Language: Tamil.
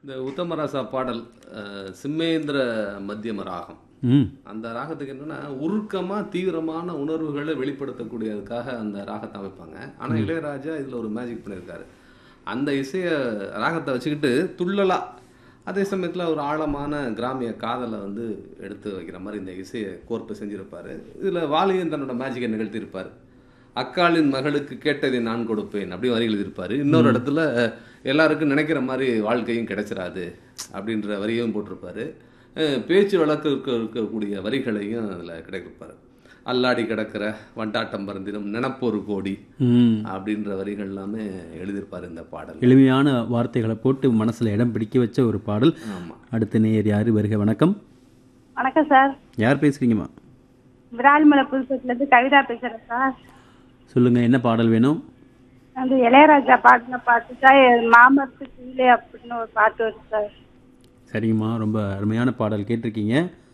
இந்த உத்தமராசா பாடல் அஹ், சிம்மேந்திர மத்தியம ராகம் ம் அந்த ராகத்துக்கு என்னன்னா உருக்கமா தீவிரமான உணர்வுகளை வெளிப்படுத்தக்கூடியதுக்காக அந்த ராகத்தை அமைப்பாங்க ஆனா இளையராஜா இதுல ஒரு மேஜிக் பண்ணியிருக்காரு அந்த இசைய ராகத்தை வச்சுக்கிட்டு துள்ளலா அதே சமயத்துல ஒரு ஆழமான கிராமிய காதலை வந்து எடுத்து வைக்கிற மாதிரி இந்த இசையை கோர்ப்பு செஞ்சிருப்பாரு இதுல வாலியும் தன்னோட மேஜிக்கை நிகழ்த்தியிருப்பாரு அக்காளின் மகளுக்கு கேட்டதை நான் கொடுப்பேன் அப்படி வரி எழுதியிருப்பாரு இன்னொரு இடத்துல எல்லாருக்கும் நினைக்கிற மாதிரி வாழ்க்கையும் கிடைச்சிராது அப்படின்ற வரியையும் போட்டிருப்பாரு அஹ் பேச்சு வழக்கு இருக்க இருக்கக்கூடிய வரிகளையும் அதில் கிடைக்கிருப்பாரு அல்லாடி கிடக்கிற வண்டாட்டம் பறந்திடும் நினப்பொரு கோடி ம் அப்படின்ற வரிகள் எல்லாமே எழுதியிருப்பாரு இந்த பாடல் எளிமையான வார்த்தைகளை போட்டு மனசுல இடம் பிடிக்க வச்ச ஒரு பாடல் ஆமா அடுத்த நேயர் யாரு வருக வணக்கம் வணக்கம் சார் யார் பேசுறீங்கம்மா விராலிமலை புதுப்பட்டிலேருந்து கவிதா பேசுகிறேன் சார் சொல்லுங்க என்ன பாடல் வேணும் அந்த இளையராஜா பாட்டின பாட்டு தான் மாமரத்து கீழே அப்படின்னு ஒரு பாட்டு வருது சார் சரிங்கம்மா ரொம்ப அருமையான பாடல் கேட்டிருக்கீங்க